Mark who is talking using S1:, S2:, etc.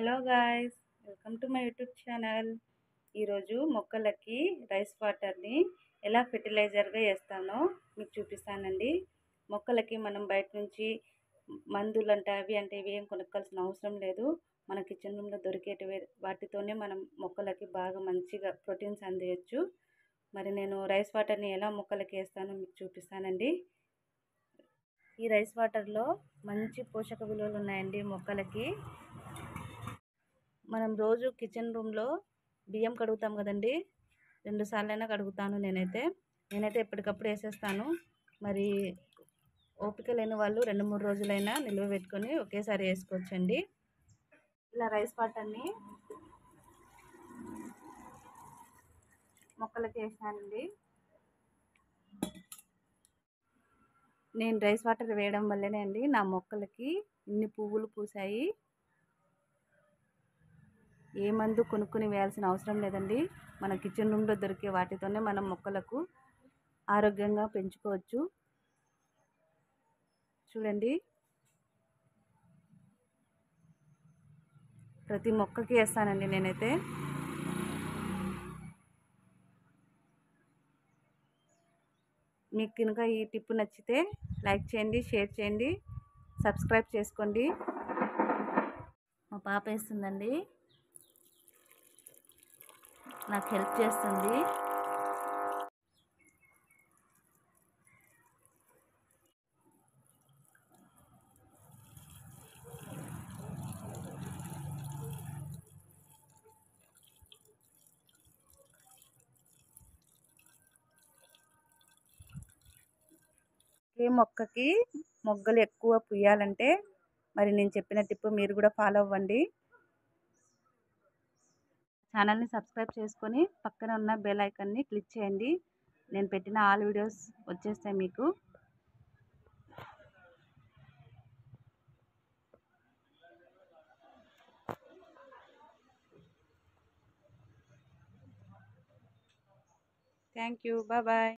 S1: hello guys welcome to my YouTube channel ఈరోజు మొక్కలకి rice వాటర్ని ఎలా ఫెర్టిలైజర్గా వేస్తానో మీకు చూపిస్తానండి మొక్కలకి మనం బయట నుంచి మందులు అంటే అవి అంటే ఇవి ఏం కొనుక్కోవాల్సిన అవసరం లేదు మన కిచెన్ రూమ్లో దొరికేటివి వాటితోనే మనం మొక్కలకి బాగా మంచిగా ప్రోటీన్స్ అందియచ్చు మరి నేను రైస్ వాటర్ని ఎలా మొక్కలకి వేస్తానో మీకు చూపిస్తానండి ఈ రైస్ వాటర్లో మంచి పోషక విలువలు ఉన్నాయండి మొక్కలకి మనం రోజు కిచెన్ రూమ్లో బియ్యం కడుగుతాం కదండి రెండు సార్లైనా కడుగుతాను నేనైతే నేనైతే ఎప్పటికప్పుడు వేసేస్తాను మరి ఓపిక లేని వాళ్ళు రెండు మూడు రోజులైనా నిల్వ పెట్టుకొని ఒకేసారి వేసుకోవచ్చండి ఇలా రైస్ వాటర్ని మొక్కలకి వేసానండి నేను రైస్ వాటర్ వేయడం వల్లనే అండి నా మొక్కలకి ఇన్ని పువ్వులు పూసాయి ఏ మందు కొనుక్కొని వేయాల్సిన అవసరం లేదండి మన కిచెన్ రూమ్లో దొరికే వాటితోనే మనం మొక్కలకు ఆరోగ్యంగా పెంచుకోవచ్చు చూడండి ప్రతి మొక్కకి వేస్తానండి నేనైతే మీకు కనుక ఈ టిప్ నచ్చితే లైక్ చేయండి షేర్ చేయండి సబ్స్క్రైబ్ చేసుకోండి మా పాప వేస్తుందండి నాకు హెల్ప్ చేస్తుంది ఏ మొక్కకి మొగ్గలు ఎక్కువ పుయ్యాలంటే మరి నేను చెప్పిన టిప్ మీరు కూడా ఫాలో అవ్వండి ఛానల్ని సబ్స్క్రైబ్ చేసుకొని పక్కన ఉన్న బెల్ ఐకాన్ని క్లిక్ చేయండి నేను పెట్టిన ఆల్ వీడియోస్ వచ్చేస్తాయి మీకు థ్యాంక్ యూ బాయ్ బాయ్